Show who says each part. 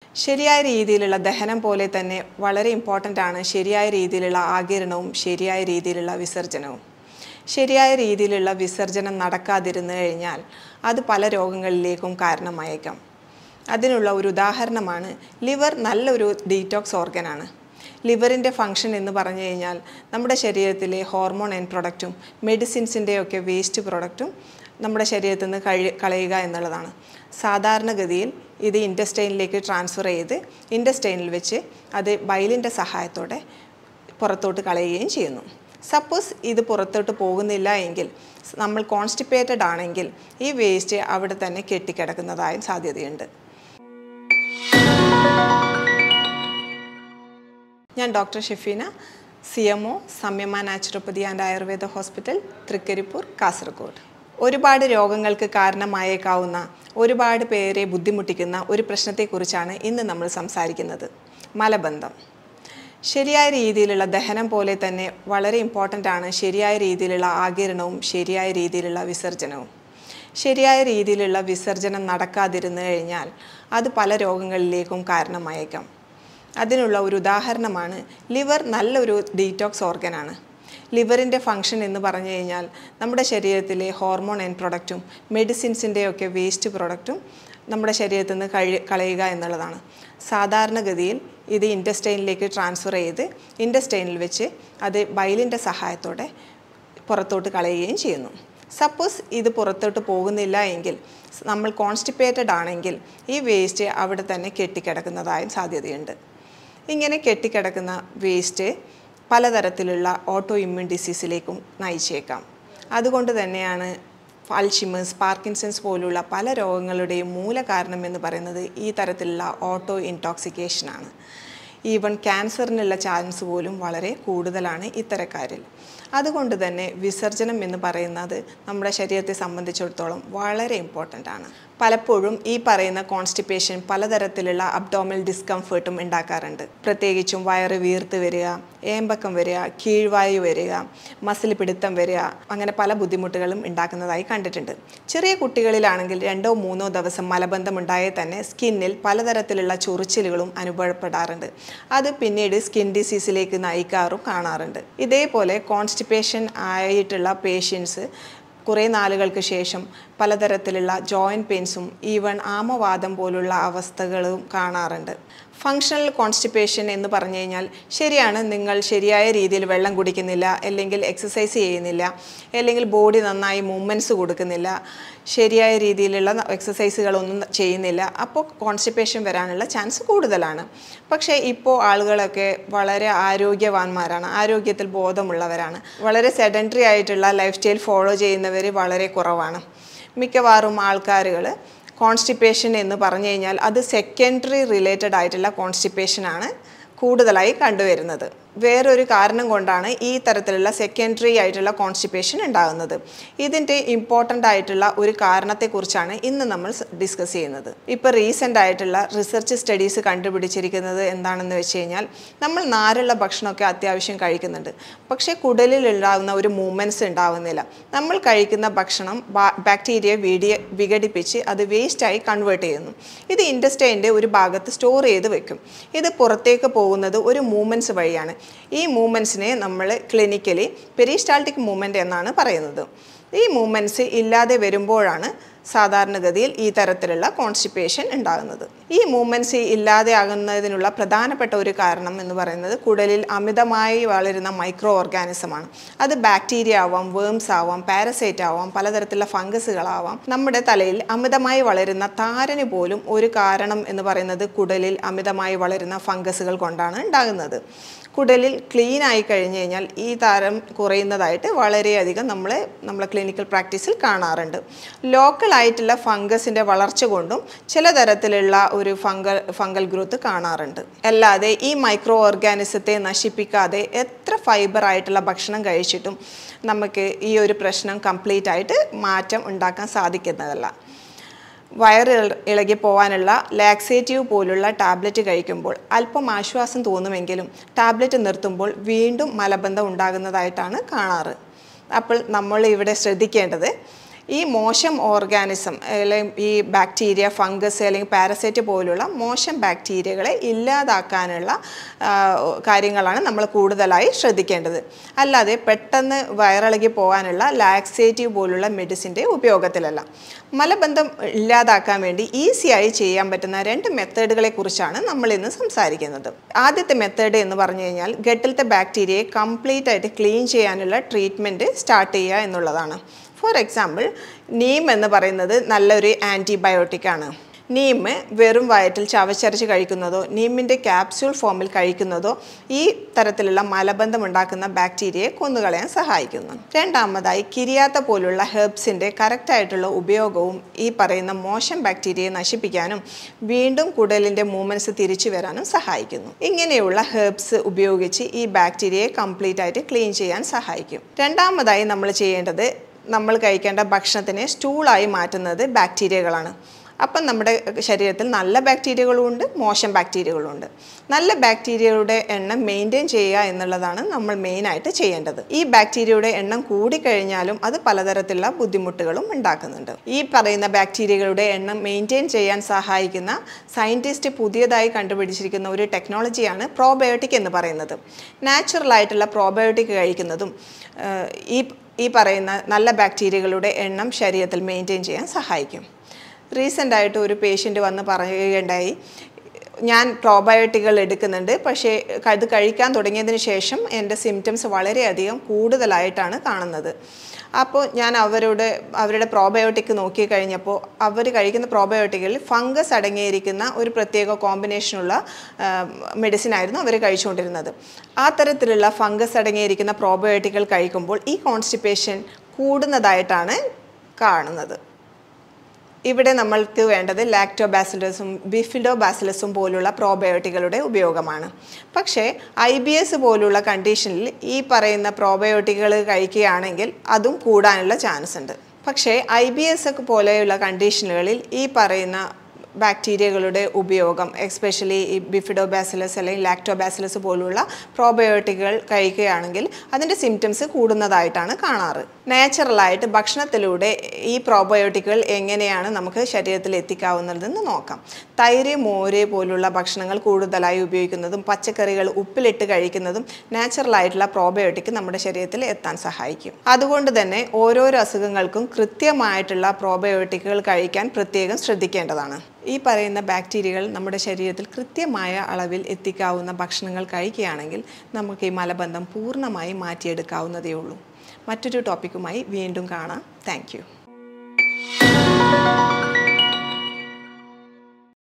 Speaker 1: ശരിയായ രീതിയിലുള്ള ദഹനം പോലെ തന്നെ വളരെ ഇമ്പോർട്ടൻ്റ് ആണ് ശരിയായ രീതിയിലുള്ള ആകിരണവും ശരിയായ രീതിയിലുള്ള വിസർജനവും ശരിയായ രീതിയിലുള്ള വിസർജനം നടക്കാതിരുന്നു കഴിഞ്ഞാൽ അത് പല രോഗങ്ങളിലേക്കും കാരണമായേക്കാം അതിനുള്ള ഒരു ഉദാഹരണമാണ് ലിവർ നല്ലൊരു ഡീറ്റോക്സ് ഓർഗനാണ് ലിവറിൻ്റെ ഫങ്ഷൻ എന്ന് പറഞ്ഞു കഴിഞ്ഞാൽ നമ്മുടെ ശരീരത്തിലെ ഹോർമോൺ എൻ പ്രൊഡക്റ്റും മെഡിസിൻസിൻ്റെയൊക്കെ വേസ്റ്റ് പ്രൊഡക്റ്റും നമ്മുടെ ശരീരത്തിൽ നിന്ന് കഴി കളയുക എന്നുള്ളതാണ് സാധാരണഗതിയിൽ ഇത് ഇൻറ്റസ്റ്റൈനിലേക്ക് ട്രാൻസ്ഫർ ചെയ്ത് ഇൻറ്റസ്റ്റൈനിൽ വെച്ച് അത് ബൈലിൻ്റെ സഹായത്തോടെ പുറത്തോട്ട് കളയുകയും ചെയ്യുന്നു സപ്പോസ് ഇത് പുറത്തോട്ട് പോകുന്നില്ല എങ്കിൽ നമ്മൾ കോൺസ്റ്റിപ്പേറ്റഡ് ആണെങ്കിൽ ഈ വേസ്റ്റ് അവിടെ തന്നെ കെട്ടിക്കിടക്കുന്നതായും സാധ്യതയുണ്ട് ഞാൻ doctor Shefeena C M O Samyama naturopathy and Ayurveda hospital Thrikaripur Kasaragod ഒരുപാട് രോഗങ്ങൾക്ക് കാരണമായേക്കാവുന്ന ഒരുപാട് പേരെ ബുദ്ധിമുട്ടിക്കുന്ന ഒരു പ്രശ്നത്തെക്കുറിച്ചാണ് ഇന്ന് നമ്മൾ സംസാരിക്കുന്നത് മലബന്ധം ശരിയായ രീതിയിലുള്ള ദഹനം പോലെ തന്നെ വളരെ ഇമ്പോർട്ടൻ്റ് ആണ് ശരിയായ രീതിയിലുള്ള ആകിരണവും ശരിയായ രീതിയിലുള്ള വിസർജനവും ശരിയായ രീതിയിലുള്ള വിസർജനം നടക്കാതിരുന്നു കഴിഞ്ഞാൽ അത് പല രോഗങ്ങളിലേക്കും കാരണമായേക്കാം അതിനുള്ള ഒരു ഉദാഹരണമാണ് ലിവർ നല്ലൊരു ഡീറ്റോക്സ് ഓർഗനാണ് ലിവറിൻ്റെ ഫങ്ഷൻ എന്ന് പറഞ്ഞു കഴിഞ്ഞാൽ നമ്മുടെ ശരീരത്തിലെ ഹോർമോൺ എൻ പ്രൊഡക്റ്റും മെഡിസിൻസിൻ്റെയൊക്കെ വേസ്റ്റ് പ്രൊഡക്റ്റും നമ്മുടെ ശരീരത്തിൽ നിന്ന് കഴി കളയുക എന്നുള്ളതാണ് സാധാരണഗതിയിൽ ഇത് ഇൻറ്റസ്റ്റൈനിലേക്ക് ട്രാൻസ്ഫർ ചെയ്ത് ഇൻറ്റസ്റ്റൈനിൽ വെച്ച് അത് ബൈലിൻ്റെ സഹായത്തോടെ പുറത്തോട്ട് കളയുകയും ചെയ്യുന്നു സപ്പോസ് ഇത് പുറത്തോട്ട് പോകുന്നില്ല എങ്കിൽ നമ്മൾ കോൺസ്റ്റിപ്പേറ്റഡ് ആണെങ്കിൽ ഈ വേസ്റ്റ് അവിടെ തന്നെ കെട്ടിക്കിടക്കുന്നതായും സാധ്യതയുണ്ട് ഇങ്ങനെ കെട്ടിക്കിടക്കുന്ന വേസ്റ്റ് പലതരത്തിലുള്ള ഓട്ടോ ഇമ്മ്യൂൺ ഡിസീസിലേക്കും നയിച്ചേക്കാം അതുകൊണ്ട് തന്നെയാണ് അൽഷിമേഴ്സ് പാർക്കിൻസൺസ് പോലുള്ള പല രോഗങ്ങളുടെയും മൂല കാരണം എന്ന് പറയുന്നത് ഈ തരത്തിലുള്ള ഓട്ടോ ഇൻടോക്സിക്കേഷനാണ് ഈവൺ ക്യാൻസറിനുള്ള ചാൻസ് പോലും വളരെ കൂടുതലാണ് ഇത്തരക്കാരിൽ അതുകൊണ്ട് തന്നെ വിസർജനം എന്ന് പറയുന്നത് നമ്മുടെ ശരീരത്തെ സംബന്ധിച്ചിടത്തോളം വളരെ ഇമ്പോർട്ടൻ്റ് ആണ് പലപ്പോഴും ഈ പറയുന്ന കോൺസ്റ്റിപ്പേഷൻ പലതരത്തിലുള്ള അബ്ഡോമൽ ഡിസ്കംഫേർട്ടും ഉണ്ടാക്കാറുണ്ട് പ്രത്യേകിച്ചും വയറ് വീർത്ത് വരിക ഏമ്പക്കം വരിക കീഴ്വായു വരിക മസിൽ പിടുത്തം വരിക അങ്ങനെ പല ബുദ്ധിമുട്ടുകളും ഉണ്ടാക്കുന്നതായി കണ്ടിട്ടുണ്ട് ചെറിയ കുട്ടികളിലാണെങ്കിൽ രണ്ടോ മൂന്നോ ദിവസം മലബന്ധം ഉണ്ടായാൽ തന്നെ സ്കിന്നിൽ പലതരത്തിലുള്ള ചൊറിച്ചിലുകളും അനുഭവപ്പെടാറുണ്ട് അത് പിന്നീട് സ്കിൻ ഡിസീസിലേക്ക് നയിക്കാറും കാണാറുണ്ട് ഇതേപോലെ കോൺസ്റ്റിപ്പേഷൻ ആയിട്ടുള്ള പേഷ്യൻസ് കുറേ നാളുകൾക്ക് ശേഷം പലതരത്തിലുള്ള ജോയിൻറ്റ് പെയിൻസും ഈവൺ ആമവാദം പോലുള്ള അവസ്ഥകളും കാണാറുണ്ട് ഫങ്ഷണൽ കോൺസ്റ്റിപ്പേഷൻ എന്ന് പറഞ്ഞു കഴിഞ്ഞാൽ ശരിയാണ് നിങ്ങൾ ശരിയായ രീതിയിൽ വെള്ളം കുടിക്കുന്നില്ല അല്ലെങ്കിൽ എക്സസൈസ് ചെയ്യുന്നില്ല അല്ലെങ്കിൽ ബോഡി നന്നായി മൂവ്മെൻറ്റ്സ് കൊടുക്കുന്നില്ല ശരിയായ രീതിയിലുള്ള എക്സസൈസുകളൊന്നും ചെയ്യുന്നില്ല അപ്പോൾ കോൺസ്റ്റിപ്പേഷൻ വരാനുള്ള ചാൻസ് കൂടുതലാണ് പക്ഷേ ഇപ്പോൾ ആളുകളൊക്കെ വളരെ ആരോഗ്യവാന്മാരാണ് ആരോഗ്യത്തിൽ ബോധമുള്ളവരാണ് വളരെ സെഡൻറ്ററി ആയിട്ടുള്ള ലൈഫ് സ്റ്റൈൽ ഫോളോ ചെയ്യുന്നവർ വളരെ കുറവാണ് മിക്കവാറും ആൾക്കാരുകൾ കോൺസ്റ്റിപ്പേഷൻ എന്ന് പറഞ്ഞു കഴിഞ്ഞാൽ അത് സെക്കൻഡറി റിലേറ്റഡ് ആയിട്ടുള്ള കോൺസ്റ്റിപ്പേഷനാണ് കൂടുതലായി കണ്ടുവരുന്നത് വേറൊരു കാരണം കൊണ്ടാണ് ഈ തരത്തിലുള്ള സെക്കൻഡറി ആയിട്ടുള്ള കോൺസ്റ്റിപ്പേഷൻ ഉണ്ടാകുന്നത് ഇതിൻ്റെ ഇമ്പോർട്ടൻ്റ് ആയിട്ടുള്ള ഒരു കാരണത്തെക്കുറിച്ചാണ് ഇന്ന് നമ്മൾ ഡിസ്കസ് ചെയ്യുന്നത് ഇപ്പോൾ റീസെൻ്റ് ആയിട്ടുള്ള റിസർച്ച് സ്റ്റഡീസ് കണ്ടുപിടിച്ചിരിക്കുന്നത് എന്താണെന്ന് വെച്ച് കഴിഞ്ഞാൽ നമ്മൾ നാരുള്ള ഭക്ഷണമൊക്കെ അത്യാവശ്യം കഴിക്കുന്നുണ്ട് പക്ഷേ കുടലിൽ ഉണ്ടാകുന്ന ഒരു മൂവ്മെൻറ്റ്സ് ഉണ്ടാവുന്നില്ല നമ്മൾ കഴിക്കുന്ന ഭക്ഷണം ബാക്ടീരിയ വീടിയ വിഘടിപ്പിച്ച് അത് വേസ്റ്റായി കൺവേർട്ട് ചെയ്യുന്നു ഇത് ഇൻഡസ്റ്റൈൻ്റെ ഒരു ഭാഗത്ത് സ്റ്റോർ ചെയ്ത് വെക്കും ഇത് പുറത്തേക്ക് പോകുന്നത് ഒരു മൂവ്മെൻറ്റ്സ് വഴിയാണ് ഈ മൂവ്മെൻറ്റ്സിനെ നമ്മൾ ക്ലിനിക്കലി പെരിസ്റ്റാൾട്ടിക് മൂവ്മെൻറ്റ് എന്നാണ് പറയുന്നത് ഈ മൂവ്മെൻറ്റ്സ് ഇല്ലാതെ വരുമ്പോഴാണ് സാധാരണഗതിയിൽ ഈ തരത്തിലുള്ള കോൺസ്റ്റിപ്പേഷൻ ഉണ്ടാകുന്നത് ഈ മൂവ്മെൻറ്റ്സ് ഇല്ലാതെ ആകുന്നതിനുള്ള പ്രധാനപ്പെട്ട ഒരു കാരണം എന്ന് പറയുന്നത് കുടലിൽ അമിതമായി വളരുന്ന മൈക്രോ ഓർഗാനിസമാണ് അത് ബാക്ടീരിയ ആവാം വേംസ് ആവാം പാരസൈറ്റ് ആവാം പലതരത്തിലുള്ള ഫംഗസുകളാവാം നമ്മുടെ തലയിൽ അമിതമായി വളരുന്ന താരന് പോലും ഒരു കാരണം എന്ന് പറയുന്നത് കുടലിൽ അമിതമായി വളരുന്ന ഫംഗസുകൾ കൊണ്ടാണ് ഉണ്ടാകുന്നത് കുടലിൽ ക്ലീൻ ആയി കഴിഞ്ഞ് കഴിഞ്ഞാൽ ഈ താരം കുറയുന്നതായിട്ട് വളരെയധികം നമ്മൾ നമ്മളെ ക്ലിനിക്കൽ പ്രാക്ടീസിൽ കാണാറുണ്ട് ലോക്കൽ ആയിട്ടുള്ള ഫംഗസിൻ്റെ വളർച്ച കൊണ്ടും ചില തരത്തിലുള്ള ഒരു ഫംഗൽ ഫംഗൽ ഗ്രോത്ത് കാണാറുണ്ട് അല്ലാതെ ഈ മൈക്രോ ഓർഗാനിസത്തെ നശിപ്പിക്കാതെ എത്ര ഫൈബർ ആയിട്ടുള്ള ഭക്ഷണം കഴിച്ചിട്ടും നമുക്ക് ഈ ഒരു പ്രശ്നം കംപ്ലീറ്റ് ആയിട്ട് മാറ്റം ഉണ്ടാക്കാൻ സാധിക്കുന്നതല്ല വയറ് ഇളകി പോകാനുള്ള ലാക്സേറ്റീവ് പോലുള്ള ടാബ്ലറ്റ് കഴിക്കുമ്പോൾ അല്പം ആശ്വാസം തോന്നുമെങ്കിലും ടാബ്ലറ്റ് നിർത്തുമ്പോൾ വീണ്ടും മലബന്ധം ഉണ്ടാകുന്നതായിട്ടാണ് കാണാറ് അപ്പോൾ നമ്മൾ ഇവിടെ ശ്രദ്ധിക്കേണ്ടത് ഈ മോശം ഓർഗാനിസം അല്ലെങ്കിൽ ഈ ബാക്ടീരിയ ഫംഗസ് അല്ലെങ്കിൽ പാരസൈറ്റ് പോലുള്ള മോശം ബാക്ടീരിയകളെ ഇല്ലാതാക്കാനുള്ള ആ, കാര്യങ്ങളാണ് നമ്മൾ കൂടുതലായി ശ്രദ്ധിക്കേണ്ടത് അല്ലാതെ പെട്ടെന്ന് വയറിളകി പോകാനുള്ള ലാക്സേറ്റീവ് പോലുള്ള മെഡിസിൻ്റെ ഉപയോഗത്തിലല്ല മലബന്ധം ഇല്ലാതാക്കാൻ വേണ്ടി ഈസിയായി ചെയ്യാൻ പറ്റുന്ന രണ്ട് മെത്തേഡുകളെ കുറിച്ചാണ് നമ്മൾ ഇന്ന് സംസാരിക്കുന്നത് ആദ്യത്തെ മെത്തേഡ് എന്ന് പറഞ്ഞു കഴിഞ്ഞാൽ ഗട്ടിലത്തെ ബാക്ടീരിയയെ കംപ്ലീറ്റ് ആയിട്ട് ക്ലീൻ ചെയ്യാനുള്ള ട്രീറ്റ്മെൻറ്റ് സ്റ്റാർട്ട് ചെയ്യുക എന്നുള്ളതാണ് ഫോർ എക്സാമ്പിൾ നീം എന്ന് പറയുന്നത് നല്ലൊരു ആൻറ്റിബയോട്ടിക് ആണ് നീം വെറും വയറ്റിൽ ചവച്ചരച്ച് കഴിക്കുന്നതോ നീമിൻ്റെ ക്യാപ്സ്യൂൾ ഫോമിൽ കഴിക്കുന്നതോ ഈ തരത്തിലുള്ള മലബന്ധം ഉണ്ടാക്കുന്ന ബാക്ടീരിയയെ കൊന്നുകളയാൻ സഹായിക്കുന്നു രണ്ടാമതായി കിരിയാത്ത പോലുള്ള ഹെർബ്സിൻ്റെ കറക്റ്റായിട്ടുള്ള ഉപയോഗവും ഈ പറയുന്ന മോശം ബാക്ടീരിയയെ നശിപ്പിക്കാനും വീണ്ടും കുടലിൻ്റെ മൂവ്മെൻറ്റ്സ് തിരിച്ചു വരാനും സഹായിക്കുന്നു ഇങ്ങനെയുള്ള ഹെർബ്സ് ഉപയോഗിച്ച് ഈ ബാക്ടീരിയയെ കംപ്ലീറ്റ് ആയിട്ട് ക്ലീൻ ചെയ്യാൻ സഹായിക്കും രണ്ടാമതായി നമ്മൾ ചെയ്യേണ്ടത് നമ്മൾ കഴിക്കേണ്ട ഭക്ഷണത്തിനെ സ്റ്റൂളായി മാറ്റുന്നത് ബാക്ടീരിയകളാണ് അപ്പം നമ്മുടെ ശരീരത്തിൽ നല്ല ബാക്ടീരിയകളും ഉണ്ട് മോശം ബാക്ടീരിയകളും ഉണ്ട് നല്ല ബാക്ടീരിയയുടെ എണ്ണം മെയിൻറ്റെയിൻ ചെയ്യുക എന്നുള്ളതാണ് നമ്മൾ മെയിനായിട്ട് ചെയ്യേണ്ടത് ഈ ബാക്ടീരിയയുടെ എണ്ണം കൂടിക്കഴിഞ്ഞാലും അത് പലതരത്തിലുള്ള ബുദ്ധിമുട്ടുകളും ഉണ്ടാക്കുന്നുണ്ട് ഈ പറയുന്ന ബാക്ടീരിയകളുടെ എണ്ണം മെയിൻറ്റെയിൻ ചെയ്യാൻ സഹായിക്കുന്ന സയൻറ്റിസ്റ്റ് പുതിയതായി കണ്ടുപിടിച്ചിരിക്കുന്ന ഒരു ടെക്നോളജിയാണ് പ്രോബയോട്ടിക് എന്ന് പറയുന്നത് നാച്ചുറൽ ആയിട്ടുള്ള പ്രോബയോട്ടിക് കഴിക്കുന്നതും ഏഹ്, ഈ ഈ പറയുന്ന നല്ല ബാക്ടീരിയകളുടെ എണ്ണം ശരീരത്തിൽ മെയിൻറ്റെയിൻ ചെയ്യാൻ സഹായിക്കും റീസെൻ്റ് ആയിട്ട് ഒരു പേഷ്യൻ്റ് വന്ന് പറയുകയുണ്ടായി ഞാൻ പ്രോബയോട്ടിക്കുകൾ എടുക്കുന്നുണ്ട് പക്ഷേ അത് കഴിക്കാൻ തുടങ്ങിയതിന് ശേഷം എൻ്റെ സിംറ്റംസ് വളരെയധികം കൂടുതലായിട്ടാണ് കാണുന്നത് അപ്പോൾ ഞാൻ അവരോട് അവരുടെ പ്രോബയോട്ടിക് നോക്കി കഴിഞ്ഞപ്പോൾ അവർ കഴിക്കുന്ന പ്രോബയോട്ടിക്കിൽ ഫംഗസ് അടങ്ങിയിരിക്കുന്ന ഒരു പ്രത്യേക കോമ്പിനേഷനുള്ള മെഡിസിൻ ആയിരുന്നു അവർ കഴിച്ചുകൊണ്ടിരുന്നത് ആ തരത്തിലുള്ള ഫംഗസ് അടങ്ങിയിരിക്കുന്ന പ്രോബയോട്ടിക്കുകൾ കഴിക്കുമ്പോൾ ഈ കോൺസ്റ്റിപ്പേഷൻ കൂടുന്നതായിട്ടാണ് കാണുന്നത് ഇവിടെ നമ്മൾക്ക് വേണ്ടത് ലാക്ടോബാസിലസും ബിഫിഡോബാസിലസും പോലുള്ള പ്രോബയോട്ടിക്കുകളുടെ ഉപയോഗമാണ് പക്ഷേ ഐ ബി എസ് പോലുള്ള കണ്ടീഷനിൽ ഈ പറയുന്ന പ്രോബയോട്ടിക്കുകൾ കഴിക്കുകയാണെങ്കിൽ അതും കൂടാനുള്ള ചാൻസ് ഉണ്ട് പക്ഷേ ഐ ബി എസ് ഒക്കെ പോലെയുള്ള കണ്ടീഷനുകളിൽ ഈ പറയുന്ന ബാക്ടീരിയകളുടെ ഉപയോഗം എസ്പെഷ്യലി ഈ ബിഫിഡോബാസിലസ് അല്ലെങ്കിൽ ലാക്ടോബാസിലസ് പോലുള്ള പ്രോബയോട്ടിക്കുകൾ കഴിക്കുകയാണെങ്കിൽ അതിൻ്റെ സിംറ്റംസ് കൂടുന്നതായിട്ടാണ് കാണാറ് നാച്ചുറലായിട്ട് ഭക്ഷണത്തിലൂടെ ഈ പ്രോബയോട്ടിക്കുകൾ എങ്ങനെയാണ് നമുക്ക് ശരീരത്തിൽ എത്തിക്കാവുന്നതെന്ന് നോക്കാം തൈര് മോര് പോലുള്ള ഭക്ഷണങ്ങൾ കൂടുതലായി ഉപയോഗിക്കുന്നതും പച്ചക്കറികൾ ഉപ്പിലിട്ട് കഴിക്കുന്നതും നാച്ചുറലായിട്ടുള്ള പ്രോബയോട്ടിക് നമ്മുടെ ശരീരത്തിൽ എത്താൻ സഹായിക്കും അതുകൊണ്ട് തന്നെ ഓരോരോ അസുഖങ്ങൾക്കും കൃത്യമായിട്ടുള്ള പ്രോബയോട്ടിക്കുകൾ കഴിക്കാൻ പ്രത്യേകം ശ്രദ്ധിക്കേണ്ടതാണ് ഈ പറയുന്ന ബാക്ടീരിയകൾ നമ്മുടെ ശരീരത്തിൽ കൃത്യമായ അളവിൽ എത്തിക്കാവുന്ന ഭക്ഷണങ്ങൾ കഴിക്കുകയാണെങ്കിൽ നമുക്ക് ഈ മലബന്ധം പൂർണ്ണമായി മാറ്റിയെടുക്കാവുന്നതേ ഉള്ളൂ മറ്റൊരു ടോപ്പിക്കുമായി വീണ്ടും കാണാം താങ്ക്